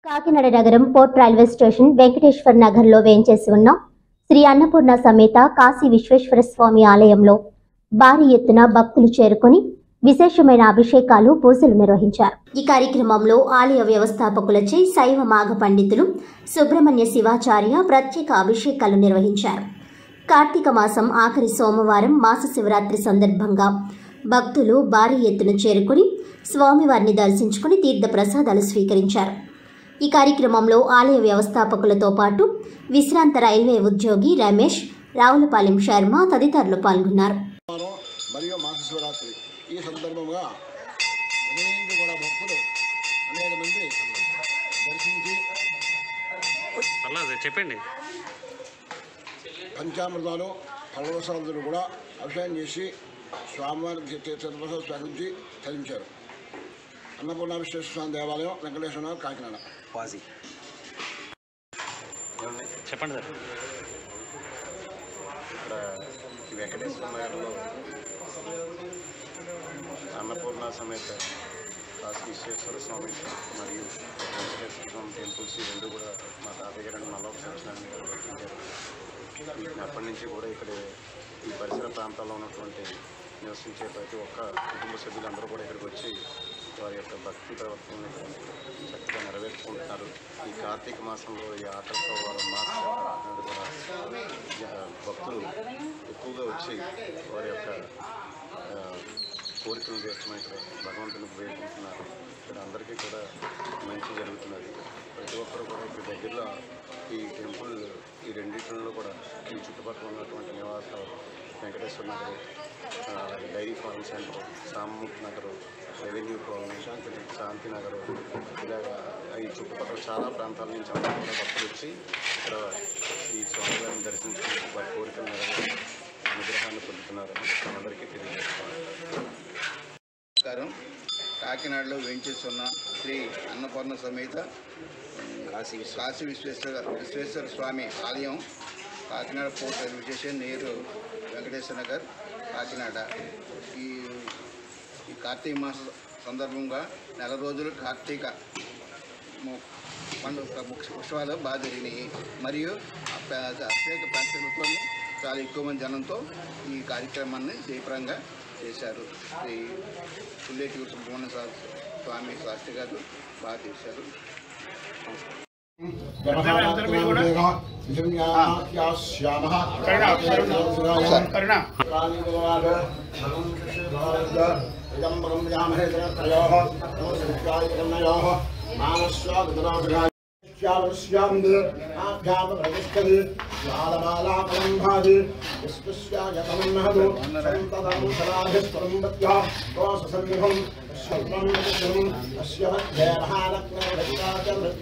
కాకినాడ నగరం port railway station Venkateshwar నగర్లో వేంచేసి ఉన్న శ్రీ అన్నపూర్ణ సమేత కాశీ విశ్వేశ్వర స్వామి ఆలయంలో భారీ ఎత్తున భక్తులు చేరుకొని విశేషమైన అభిషేకాలు పూజలు నిర్వహించారు ఈ కార్యక్రమంలో ఆలయ వ్యవస్థాపకులచే శైవ మాఘ పండితులు సుబ్రహ్మణ్య శివాచార్య ప్రత్యేక అభిషేకాలు నిర్వహించారు కార్తీక మాసం ఆఖరి సోమవారం మాస శివరాత్రి సందర్భంగా భక్తులు భారీ ఎత్తున చేరుకుని స్వామివారిని దర్శించుకుని తీర్థ ప్రసాదాలు స్వీకరించారు ఈ కార్యక్రమంలో ఆలయ వ్యవస్థాపకులతో పాటు విశ్రాంత రైల్వే ఉద్యోగి రమేష్ రావులపాలెం శర్మ తదితరులు పాల్గొన్నారు వారం మరియు మాస శివరాత్రి ఈ సందర్భంగా అనేక కూడా భక్తులు అనేక మంది దర్శించి పర్లేదు చెప్పండి పంచామృతాలు ఫలవసాలను కూడా అభిషేకం చేసి స్వామివారికి తీర్థప్రసాదం స్వీకరించి తరించారు అన్నపూర్ణ విశ్వేశ్వర స్వామి దేవాలయం వెంకటేశ్వర నగర్, కాకినాడ వాసి చెప్పండి సార్ ఇక్కడ ఈ వెంకటేశ్వర నగర్లో అన్నపూర్ణ సమేత కాశీ విశ్వేశ్వర స్వామి మరియు వెంకటేశ్వర స్వామి టెంపుల్స్ ఈ రెండు కూడా మా తాతయ్య గారు నలభై సంవత్సరాన్ని కట్టించారు వీటిని అప్పటి నుంచి కూడా ఇక్కడ ఈ పరిసర ప్రాంతాల్లో ఉన్నటువంటి నివసించే ప్రతి ఒక్క కుటుంబ సభ్యులందరూ కూడా ఇక్కడికి వచ్చి వారి యొక్క భక్తి ప్రవర్తనని చక్కగా నెరవేర్చుకుంటున్నారు ఈ కార్తీక మాసంలో ఈ ఆటలతో వాళ్ళ మాస నాడు కూడా జ- భక్తులు ఎక్కువగా వచ్చి వారి యొక్క ఆ, కోరికలు తీర్చమని ఇక్కడ భగవంతుని వేడుకుంటున్నారు ఇక్కడ అందరికీ కూడా మంచి జరుగుతున్నది ప్రతి ఒక్కరు కూడా ఇక్కడ దగ్గరలో ఈ టెంపుల్ ఈ రెండింటిలో కూడా ఈ చుట్టుపక్కల ఉన్నటువంటి నివాసాలు వెంకటేశ్వర నగర్ ఆ, dairy farm centre Samurthi Nagar revenue colony Shanti Shanti Nagar ఇలాగా ఈ చుట్టుపక్కల చాలా ప్రాంతాల నుంచి అందరూ కూడా భక్తులు వచ్చి ఇక్కడ ఈ స్వామివారిని దర్శించి వారి కోరికలు నెరవేర్చి అనుగ్రహాన్ని పొందుతున్నారని అందరికీ తెలియజేస్తున్నాను నమస్కారం కాకినాడలో వేంచేస్తున్న శ్రీ అన్నపూర్ణ సమేత కాశీ కాశీ విశ్వేశ్వర విశ్వేశ్వర స్వామి ఆలయం కాకినాడ పోర్ట్ రైల్వే స్టేషన్ నేరు వెంకటేశ్వర నగర్ కాకినాడ ఈ ఈ కార్తీక మాస సందర్భంగా నెల రోజులు కార్తీక ము- పండుగ ఉత్సవాలు బాగా జరిగినాయి మరియు ఆ ప- అభిషేక పంచలతో చాలా ఎక్కువ మంది జనంతో ఈ కార్యక్రమాన్ని జయప్రంగా చేశారు శ్రీ పుల్లేటి సుబ్రహ్మణ్య శా- స్వామి శాస్త్రి గారు బాగా చేశారు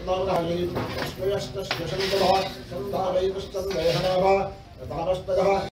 అస్య